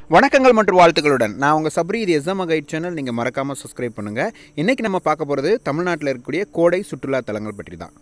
வணக்கங்கள் மற்றும் வாழ்த்துக்களுடன் நான் உங்கள் சப்ரி இது எஸ்எம் கைட் சேனல் நீங்கள் மறக்காமல் சப்ஸ்கிரைப் பண்ணுங்கள் இன்றைக்கி நம்ம பார்க்க போகிறது தமிழ்நாட்டில் இருக்கக்கூடிய கோடை சுற்றுலா தலங்கள் பற்றி தான்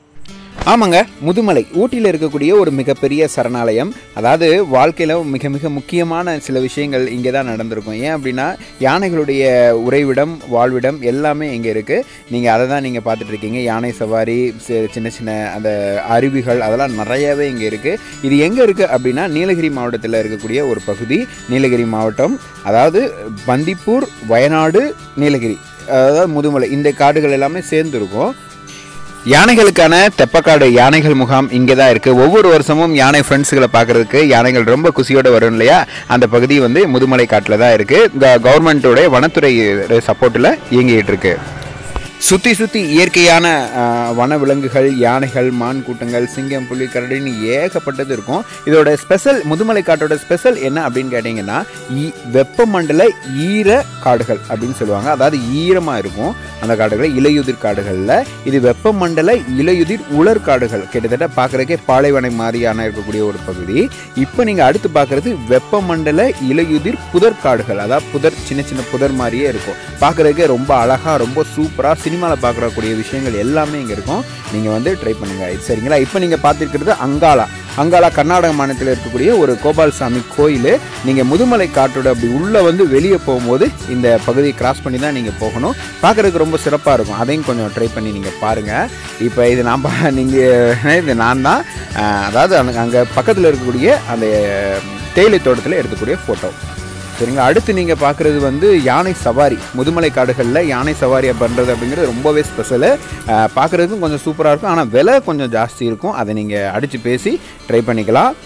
ஆமாங்க முதுமலை ஊட்டியில் இருக்கக்கூடிய ஒரு மிகப்பெரிய சரணாலயம் அதாவது வாழ்க்கையில் மிக மிக முக்கியமான சில விஷயங்கள் இங்கே தான் நடந்திருக்கும் ஏன் அப்படின்னா யானைகளுடைய உறைவிடம் வாழ்விடம் எல்லாமே இங்கே இருக்குது நீங்கள் அதை தான் நீங்கள் பார்த்துட்டு இருக்கீங்க யானை சவாரி சி- சின்ன சின்ன அந்த அருவிகள் அதெல்லாம் நிறையவே இங்கே இருக்குது இது எங்கே இருக்குது அப்படின்னா நீலகிரி மாவட்டத்தில் இருக்கக்கூடிய ஒரு பகுதி நீலகிரி மாவட்டம் அதாவது பந்திப்பூர் வயநாடு நீலகிரி அதாவது முதுமலை இந்த காடுகள் எல்லாமே சேர்ந்துருக்கும் யானைகளுக்கான தெப்பக்காடு யானைகள் முகாம் இங்கே தான் இருக்குது ஒவ்வொரு வருஷமும் யானை ஃப்ரெண்ட்ஸுகளை பார்க்குறதுக்கு யானைகள் ரொம்ப குசியோடு வரும் இல்லையா அந்த பகுதி வந்து முதுமலை காட்டில் தான் இருக்குது கவர்மெண்ட்டோடைய வனத்துறை சப்போர்ட்டில் இயங்கிட்டு இருக்கு சுற்றி சுற்றி இயற்கையான ஆஹ், வனவிலங்குகள் யானைகள் மான் கூட்டங்கள் சிங்கம் புலி கரடின்னு ஏகப்பட்டது இருக்கும் இதோட ஸ்பெஷல் முதுமலை காட்டோட ஸ்பெஷல் என்ன அப்படின்னு கேட்டிங்கன்னா ஈ- வெப்பமண்டல ஈர காடுகள் அப்படின்னு சொல்லுவாங்க அதாவது ஈரமாக இருக்கும் அந்த காடுகள் இலையுதிர் காடுகளில் இது வெப்பமண்டல இலையுதிர் உலர் காடுகள் கிட்டத்தட்ட பார்க்குறதுக்கே பாலைவனை மாதிரியான இருக்கக்கூடிய ஒரு பகுதி இப்போ நீங்கள் அடுத்து பார்க்குறது வெப்பமண்டல இலையுதிர் புதர் காடுகள் அதாவது புதர் சின்ன சின்ன புதர் மாதிரியே இருக்கும் பார்க்குறதுக்கே ரொம்ப அழகாக ரொம்ப சூப்பராக சினிமாவில் பார்க்கக்கூடிய விஷயங்கள் எல்லாமே இங்கே இருக்கும் நீங்கள் வந்து ட்ரை பண்ணுங்கள் சரிங்களா இப்போ நீங்கள் பார்த்துருக்கிறது அங்காளா அங்காளா கர்நாடக மாநிலத்தில் இருக்கக்கூடிய ஒரு கோபால்சாமி கோயில் நீங்கள் முதுமலை காட்டோட அப்படி உள்ளே வந்து வெளியே போகும்போது இந்த பகுதியை கிராஸ் பண்ணி தான் நீங்கள் போகணும் பார்க்குறதுக்கு ரொம்ப சிறப்பாக இருக்கும் அதையும் கொஞ்சம் ட்ரை பண்ணி நீங்கள் பாருங்கள் இப்போ இது நான் பா நீங்கள் இது நான் தான் அஹ், அதாவது அங்கே அங்கே பக்கத்தில் இருக்கக்கூடிய அந்த தேயிலை தோட்டத்தில் எடுக்கக்கூடிய ஃபோட்டோ சரிங்களா அடுத்து நீங்கள் பார்க்குறது வந்து யானை சவாரி முதுமலை காடுகளில் யானை சவாரி பண்ணுறது அப்படிங்கிறது ரொம்பவே ஸ்பெஷலு பார்க்குறதுக்கும் கொஞ்சம் சூப்பராக இருக்கும் ஆனால் விலை கொஞ்சம் ஜாஸ்தி இருக்கும் அதை நீங்கள் அடித்து பேசி ட்ரை பண்ணிக்கலாம்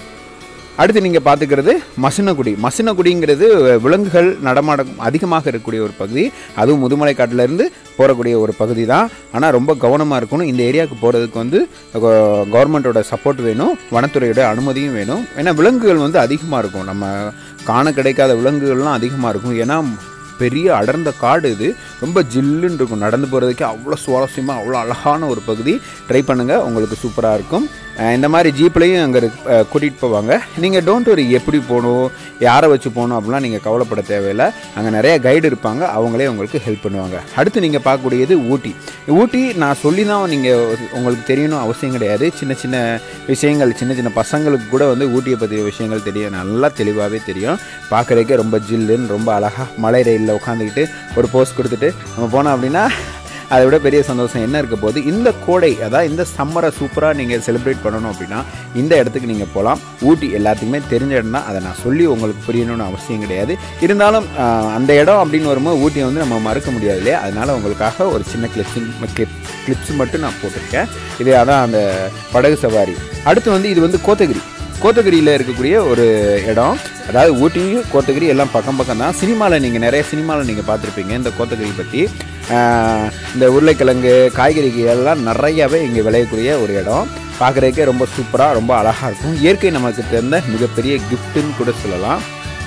அடுத்து நீங்கள் பார்த்துக்கிறது மசினகுடி மசினகுடிங்கிறது விலங்குகள் நடமாட்டம் அதிகமாக இருக்கக்கூடிய ஒரு பகுதி அதுவும் முதுமலை காட்டிலேருந்து போகக்கூடிய ஒரு பகுதி தான் ஆனால் ரொம்ப கவனமாக இருக்கணும் இந்த ஏரியாவுக்கு போகிறதுக்கு வந்து கவர்மெண்ட்டோட சப்போர்ட் வேணும் வனத்துறையோட அனுமதியும் வேணும் ஏன்னா விலங்குகள் வந்து அதிகமாக இருக்கும் நம்ம காண கிடைக்காத விலங்குகள்லாம் அதிகமாக இருக்கும் ஏன்னா பெரிய அடர்ந்த காடு இது ரொம்ப ஜில்லுன்னு இருக்கும் நடந்து போகிறதுக்கே அவ்வளோ சுவாரஸ்யமாக அவ்வளோ அழகான ஒரு பகுதி ட்ரை பண்ணுங்கள் உங்களுக்கு சூப்பராக இருக்கும் அஹ் இந்த மாதிரி ஜீப்லேயும் அங்கே கூட்டிகிட்டு போவாங்க நீங்கள் டோன்ட் வரி எப்படி போகணும் யாரை வச்சு போகணும் அப்படிலாம் நீங்கள் கவலைப்பட தேவையில்லை அங்கே நிறைய கைடு இருப்பாங்க அவங்களே உங்களுக்கு ஹெல்ப் பண்ணுவாங்க அடுத்து நீங்கள் பார்க்கக்கூடியது ஊட்டி ஊட்டி நான் சொல்லி தான் நீங்கள் உங்களுக்கு தெரியணும் அவசியம் கிடையாது சின்ன சின்ன விஷயங்கள் சின்ன சின்ன பசங்களுக்கு கூட வந்து ஊட்டியை பற்றிய விஷயங்கள் தெரியும் நல்லா தெளிவாகவே தெரியும் பார்க்குறதுக்கே ரொம்ப ஜில்லுன்னு ரொம்ப அழகாக மலை ரயிலில் உட்காந்துக்கிட்டு ஒரு போஸ் கொடுத்துட்டு நம்ம போனோம் அப்படின்னா அதை விட பெரிய சந்தோஷம் என்ன இருக்க போது இந்த கோடை அதாவது இந்த சம்மரை சூப்பராக நீங்கள் செலிப்ரேட் பண்ணணும் அப்படின்னா இந்த இடத்துக்கு நீங்கள் போகலாம் ஊட்டி எல்லாத்துக்குமே தெரிஞ்ச இடம் தான் அதை நான் சொல்லி உங்களுக்கு புரியணும்னு அவசியம் கிடையாது இருந்தாலும் ஆஹ், அந்த இடம் அப்படின்னு வரும்போது ஊட்டியை வந்து நம்ம மறக்க முடியாது இல்லையா அதனால் உங்களுக்காக ஒரு சின்ன கிளிப்ஸிங் கிளிப் கிளிப்ஸ் மட்டும் நான் போட்டிருக்கேன் இது அதான் அந்த படகு சவாரி அடுத்து வந்து இது வந்து கோத்தகிரி கோத்தகிரியில் இருக்கக்கூடிய ஒரு இடம் அதாவது ஊட்டியும் கோத்தகிரி எல்லாம் பக்கம் பக்கம் தான் சினிமாவில் நீங்கள் நிறைய சினிமாவில் நீங்கள் பார்த்துருப்பீங்க இந்த கோத்தகிரி பற்றி ஆஹ், இந்த உருளைக்கிழங்கு காய்கறிகள் எல்லாம் நிறையாவே இங்கே விளையக்கூடிய ஒரு இடம் பார்க்குறதுக்கே ரொம்ப சூப்பராக ரொம்ப அழகாக இருக்கும் இயற்கை நமக்கு தெரிந்த மிகப்பெரிய கிஃப்ட்டுன்னு கூட சொல்லலாம்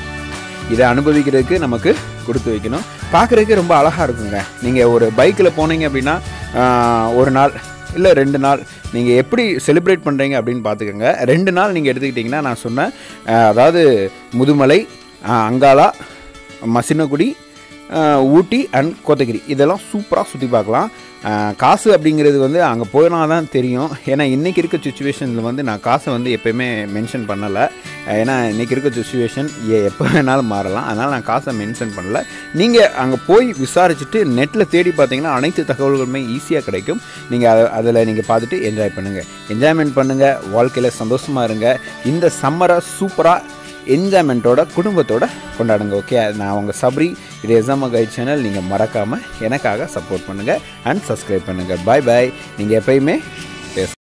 இதை அனுபவிக்கிறதுக்கு நமக்கு கொடுத்து வைக்கணும் பார்க்குறதுக்கு ரொம்ப அழகாக இருக்குங்க நீங்கள் ஒரு பைக்கில் போனீங்க அப்படின்னா ஆஹ், ஒரு நாள் இல்லை ரெண்டு நாள் நீங்கள் எப்படி செலிப்ரேட் பண்ணுறீங்க அப்படின்னு பார்த்துக்கோங்க ரெண்டு நாள் நீங்கள் எடுத்துக்கிட்டிங்கன்னா நான் சொன்னேன் ஆஹ், அதாவது முதுமலை ஆஹ், அங்காளா மசினகுடி ஆஹ், ஊட்டி அண்ட் கோத்தகிரி இதெல்லாம் சூப்பராக சுற்றி பார்க்கலாம் ஆஹ், காசு அப்படிங்கிறது வந்து அங்கே போனால் தான் தெரியும் ஏன்னா இன்றைக்கி இருக்க சுச்சுவேஷனில் வந்து நான் காசை வந்து எப்போயுமே மென்ஷன் பண்ணலை ஏன்னா இன்றைக்கி இருக்க சுச்சுவேஷன் எப்போ வேணாலும் மாறலாம் அதனால் நான் காசை மென்ஷன் பண்ணல நீங்கள் அங்கே போய் விசாரிச்சுட்டு நெட்டில் தேடி பார்த்தீங்கன்னா அனைத்து தகவல்களுமே ஈஸியாக கிடைக்கும் நீங்கள் அதை அதில் நீங்கள் பார்த்துட்டு என்ஜாய் பண்ணுங்கள் என்ஜாய்மெண்ட் பண்ணுங்கள் வாழ்க்கையில் சந்தோஷமாக இருங்க இந்த சம்மரை சூப்பராக என்ஜாய்மெண்ட்டோட குடும்பத்தோட கொண்டாடுங்க ஓகே நான் உங்கள் சப்ரி இது எஸ்எம் கைட் சேனல் நீங்கள் மறக்காமல் எனக்காக சப்போர்ட் பண்ணுங்கள் அண்ட் சப்ஸ்கிரைப் பண்ணுங்கள் பாய் பாய் நீங்கள் எப்பயுமே